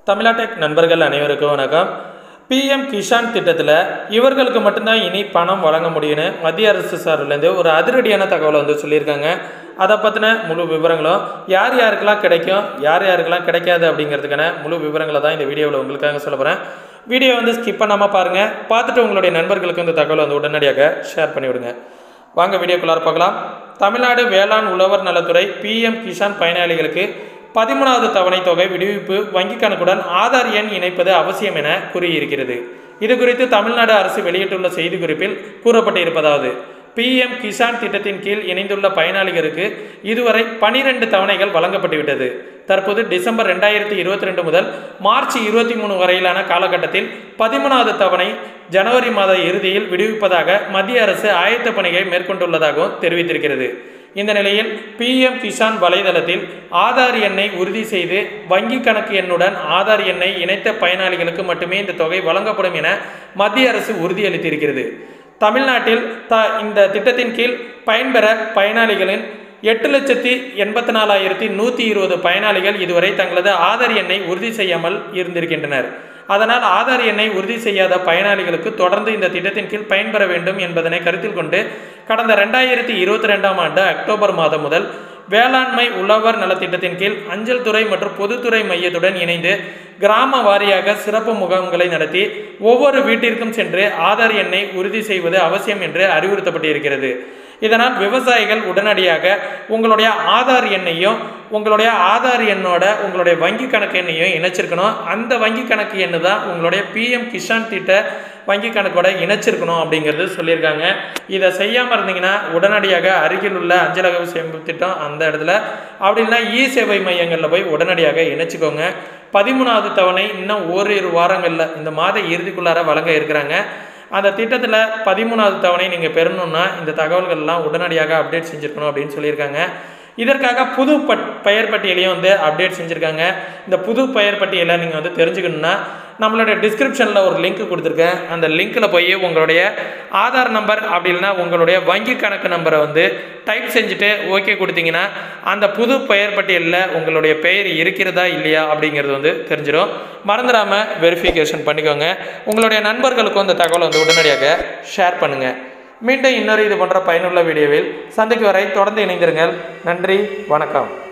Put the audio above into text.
தமிழாடெக் நண்பர்கள் அனைவருக்கும் வணக்கம் பிஎம் கிஷான் திட்டத்தில் இவர்களுக்கு மட்டும்தான் இனி பணம் வழங்க முடியும்னு மத்திய அரசு சார்பிலேருந்து ஒரு அதிரடியான தகவலை வந்து சொல்லியிருக்காங்க அதை பற்றின முழு விவரங்களும் யார் யாருக்கெல்லாம் கிடைக்கும் யார் யாருக்கெல்லாம் கிடைக்காது அப்படிங்கிறதுக்கான முழு விவரங்களை தான் இந்த வீடியோவில் உங்களுக்காக சொல்ல போகிறேன் வீடியோ வந்து ஸ்கிப் பண்ணாமல் பாருங்கள் பார்த்துட்டு உங்களுடைய நண்பர்களுக்கு இந்த தகவலை வந்து உடனடியாக ஷேர் பண்ணிவிடுங்க வாங்க வீடியோக்குள்ளார பார்க்கலாம் தமிழ்நாடு வேளாண் உழவர் நலத்துறை பிஎம் கிஷான் பயனாளிகளுக்கு பதிமூணாவது தவணை தொகை விடுவிப்பு வங்கி கணக்குடன் ஆதார் எண் இணைப்பது அவசியம் என கூறியிருக்கிறது இது குறித்து தமிழ்நாடு அரசு வெளியிட்டுள்ள செய்திக்குறிப்பில் கூறப்பட்டிருப்பதாவது பிஎம் கிசான் திட்டத்தின் கீழ் இணைந்துள்ள பயனாளிகளுக்கு இதுவரை பனிரெண்டு தவணைகள் வழங்கப்பட்டுவிட்டது தற்போது டிசம்பர் ரெண்டாயிரத்தி இருபத்தி ரெண்டு முதல் மார்ச் இருபத்தி மூணு வரையிலான காலகட்டத்தில் பதிமூணாவது தவணை ஜனவரி மாத இறுதியில் விடுவிப்பதாக மத்திய அரசு ஆயத்த பணிகளை மேற்கொண்டுள்ளதாகவும் தெரிவித்திருக்கிறது இந்த நிலையில் பிஎம் கிசான் வலைதளத்தில் ஆதார் எண்ணை உறுதி செய்து வங்கி கணக்கு எண்ணுடன் ஆதார் எண்ணை இணைத்த பயனாளிகளுக்கு மட்டுமே இந்த தொகை வழங்கப்படும் என மத்திய அரசு உறுதியளித்திருக்கிறது தமிழ்நாட்டில் த இந்த திட்டத்தின் கீழ் பயன்பெற பயனாளிகளின் எட்டு லட்சத்தி எண்பத்தி நாலாயிரத்தி நூற்றி இருபது பயனாளிகள் இதுவரை தங்களது ஆதார் எண்ணை உறுதி செய்யாமல் இருந்திருக்கின்றனர் அதனால் ஆதார் எண்ணை உறுதி செய்யாத பயனாளிகளுக்கு தொடர்ந்து இந்த திட்டத்தின் கீழ் பயன்பெற வேண்டும் என்பதனை கருத்தில் கொண்டு கடந்த ரெண்டாயிரத்தி இருபத்தி ரெண்டாம் ஆண்டு அக்டோபர் மாதம் முதல் வேளாண்மை உழவர் நலத்திட்டத்தின் கீழ் அஞ்சல் துறை மற்றும் பொதுத்துறை மையத்துடன் இணைந்து கிராம வாரியாக சிறப்பு முகாம்களை நடத்தி ஒவ்வொரு வீட்டிற்கும் சென்று ஆதார் எண்ணை உறுதி செய்வது அவசியம் என்று அறிவுறுத்தப்பட்டிருக்கிறது இதனால் விவசாயிகள் உடனடியாக உங்களுடைய ஆதார் எண்ணையும் உங்களுடைய ஆதார் எண்ணோட உங்களுடைய வங்கி கணக்கு எண்ணையும் இணைச்சிருக்கணும் அந்த வங்கி கணக்கு எண்ணு தான் உங்களுடைய பிஎம் கிஷான் திட்ட வங்கி கணக்கோட இணைச்சிருக்கணும் அப்படிங்கிறது சொல்லியிருக்காங்க இதை செய்யாமல் இருந்தீங்கன்னா உடனடியாக அருகில் உள்ள அஞ்சலக சேமிப்பு திட்டம் அந்த இடத்துல அப்படின்னா இ சேவை மையங்களில் போய் உடனடியாக இணைச்சிக்கோங்க பதிமூணாவது தவணை இன்னும் ஓரிரு வாரங்களில் இந்த மாத இறுதிக்குள்ளார வழங்க இருக்கிறாங்க அந்த திட்டத்தில் பதிமூணாவது தவணை நீங்கள் பெறணும்னா இந்த தகவல்கள்லாம் உடனடியாக அப்டேட் செஞ்சுருக்கணும் அப்படின்னு சொல்லியிருக்காங்க இதற்காக புது பட் பெயர் பட்டியலையும் வந்து அப்டேட் செஞ்சுருக்காங்க இந்த புது பெயர் பட்டியலை நீங்கள் வந்து தெரிஞ்சுக்கணுன்னா நம்மளுடைய டிஸ்கிரிப்ஷனில் ஒரு லிங்க் கொடுத்துருக்கேன் அந்த லிங்க்கில் போய் உங்களுடைய ஆதார் நம்பர் அப்படி இல்லைன்னா உங்களுடைய வங்கி கணக்கு நம்பரை வந்து டைப் செஞ்சுட்டு ஓகே கொடுத்தீங்கன்னா அந்த புது பெயர் பட்டியலில் உங்களுடைய பெயர் இருக்கிறதா இல்லையா அப்படிங்கிறது வந்து தெரிஞ்சிடும் மறந்துடாமல் வெரிஃபிகேஷன் பண்ணிக்கோங்க உங்களுடைய நண்பர்களுக்கும் அந்த தகவலை வந்து உடனடியாக ஷேர் பண்ணுங்கள் மீண்டும் இன்னொரு இது போன்ற பயனுள்ள வீடியோவில் சந்திக்கு வரை தொடர்ந்து இணைந்திருங்கள் நன்றி வணக்கம்